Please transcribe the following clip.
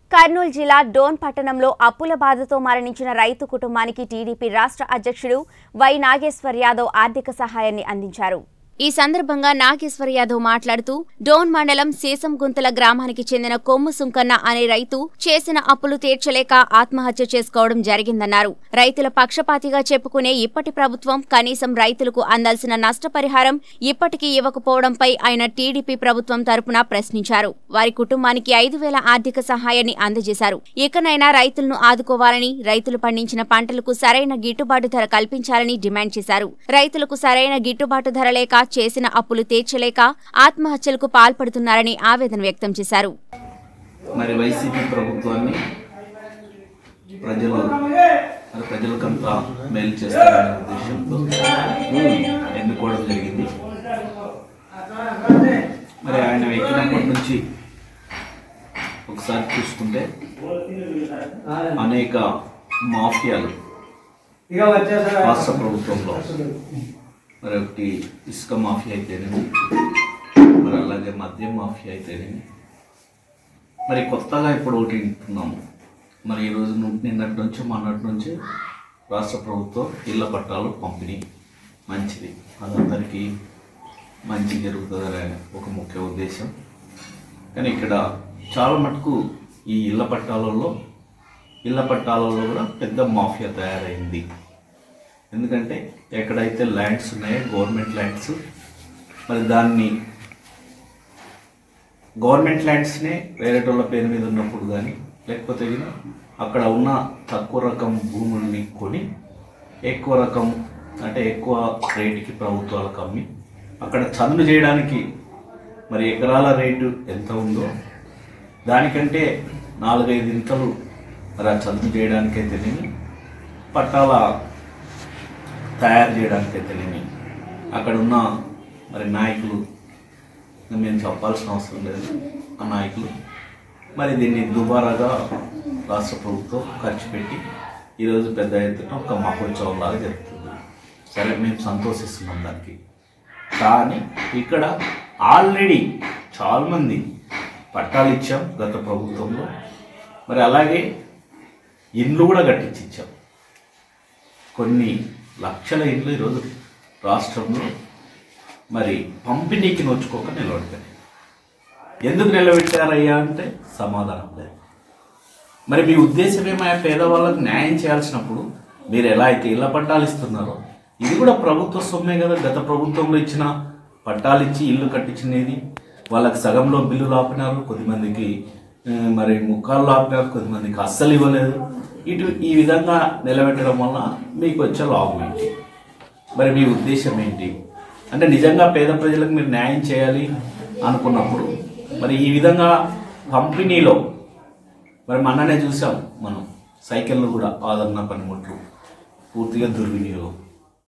కర్నూలు జిల్లా డోన్ పట్టణంలో అప్పుల బాధతో మరణించిన రైతు కుటుంబానికి టీడీపీ రాష్ట్ర అధ్యక్షుడు వై నాగేశ్వర్ యాదవ్ ఆర్థిక సహాయాన్ని అందించారు ఈ సందర్భంగా నాగేశ్వర్ యాదవ్ మాట్లాడుతూ డోన్ మండలం సీసంగుంతల గ్రామానికి చెందిన కొమ్ము సుంకన్న అనే రైతు చేసిన అప్పులు తీర్చలేక ఆత్మహత్య చేసుకోవడం జరిగిందన్నారు రైతుల పక్షపాతిగా చెప్పుకునే ఇప్పటి ప్రభుత్వం కనీసం రైతులకు అందాల్సిన నష్టపరిహారం ఇప్పటికీ ఇవ్వకపోవడంపై ఆయన టీడీపీ ప్రభుత్వం తరపున ప్రశ్నించారు వారి కుటుంబానికి ఐదు వేల ఆర్థిక సహాయాన్ని అందజేశారు ఇకనైనా రైతులను ఆదుకోవాలని రైతులు పండించిన పంటలకు సరైన గిట్టుబాటు ధర కల్పించాలని డిమాండ్ చేశారు రైతులకు సరైన గిట్టుబాటు ధర లేక చేసిన అప్పులు తీర్చలేక ఆత్మహత్యలకు పాల్పడుతున్నారని ఆవేదన వ్యక్తం చేశారు మరి వైసీపీ ప్రభుత్వాన్ని ప్రజలు మరి ప్రజలకంతా మేలు చేస్తారనే ఉద్దేశంతో ఎన్నుకోవడం జరిగింది మరి ఆయన ఎక్కినప్పటి నుంచి ఒకసారి చూసుకుంటే అనేక మాఫియాలు ఇక వచ్చేసారా రాష్ట్ర ప్రభుత్వంలో మరి ఒకటి ఇసుక మాఫియా అయితేనేమి మరి అలాగే మద్యం మాఫియా అయితేనేమి మరి కొత్తగా ఇప్పుడు ఒకటి వింటున్నాము మరి ఈరోజు ను- నిన్నటి నుంచి మొన్నటి నుంచి రాష్ట్ర ప్రభుత్వం ఇళ్ల పట్టాలు పంపిణీ మంచిది అదందరికీ మంచి జరుగుతుందనే ఒక ముఖ్య ఉద్దేశం కానీ ఇక్కడ చాలా మటుకు ఈ ఇళ్ల పట్టాలలో ఇళ్ల పట్టాలలో కూడా పెద్ద మాఫియా తయారైంది ఎందుకంటే ఎక్కడైతే ల్యాండ్స్ ఉన్నాయో గవర్నమెంట్ ల్యాండ్స్ మరి దాన్ని గవర్నమెంట్ ల్యాండ్స్నే వేరేటోళ్ళ పేరు మీద ఉన్నప్పుడు కానీ లేకపోతే గిన అక్కడ ఉన్న తక్కువ రకం భూముల్ని కొని ఎక్కువ రకం అంటే ఎక్కువ రేటుకి ప్రభుత్వాలకు అమ్మి అక్కడ చదును చేయడానికి మరి ఎకరాల రేటు ఎంత ఉందో దానికంటే నాలుగైదు ఇంతలు మరి ఆ చదును చేయడానికైతేనేమి పట్టాల తయారు చేయడానికైతేనేమి అక్కడ ఉన్న మరి నాయకులు మేము చెప్పాల్సిన అవసరం లేదు ఆ నాయకులు మరి దీన్ని దుబారాగా రాష్ట్ర ప్రభుత్వం ఖర్చు పెట్టి ఈరోజు పెద్ద ఎత్తున ఒక మహోత్సవం లాగా జరుగుతుంది సరే మేము సంతోషిస్తున్నాం దానికి కానీ ఇక్కడ ఆల్రెడీ చాలామంది పట్టాలు ఇచ్చాం గత ప్రభుత్వంలో మరి అలాగే ఇండ్లు కూడా కట్టించి ఇచ్చాం కొన్ని లక్షల ఇండ్లు ఈరోజు రాష్ట్రంలో మరి పంపిణీకి నోచుకోక నిలబడతాయి ఎందుకు నిలబెట్టారయ్యా అంటే సమాధానం లేదు మరి మీ ఉద్దేశం ఏమయ్యా పేదవాళ్ళకు న్యాయం చేయాల్సినప్పుడు మీరు ఎలా అయితే ఇళ్ల పట్టాలు ఇస్తున్నారో ఇది కూడా ప్రభుత్వ సొమ్మే కదా గత ప్రభుత్వంలో ఇచ్చిన పట్టాలు ఇచ్చి ఇల్లు కట్టించినది వాళ్ళకి సగంలో బిల్లులు ఆపినారు కొద్దిమందికి ఆ, మరి ముఖాలు ఆపినారు కొద్దిమందికి అస్సలు ఇవ్వలేదు ఇటు ఈ విధంగా నిలబెట్టడం వల్ల మీకు వచ్చే లాభం ఏంటి మరి మీ ఉద్దేశం ఏంటి అంటే నిజంగా పేద ప్రజలకు మీరు న్యాయం చేయాలి అనుకున్నప్పుడు మరి ఈ విధంగా కంపెనీలో మరి మొన్ననే చూసాం మనం సైకిళ్ళు కూడా ఆదరణ పనిముట్లు పూర్తిగా దుర్వినియోగం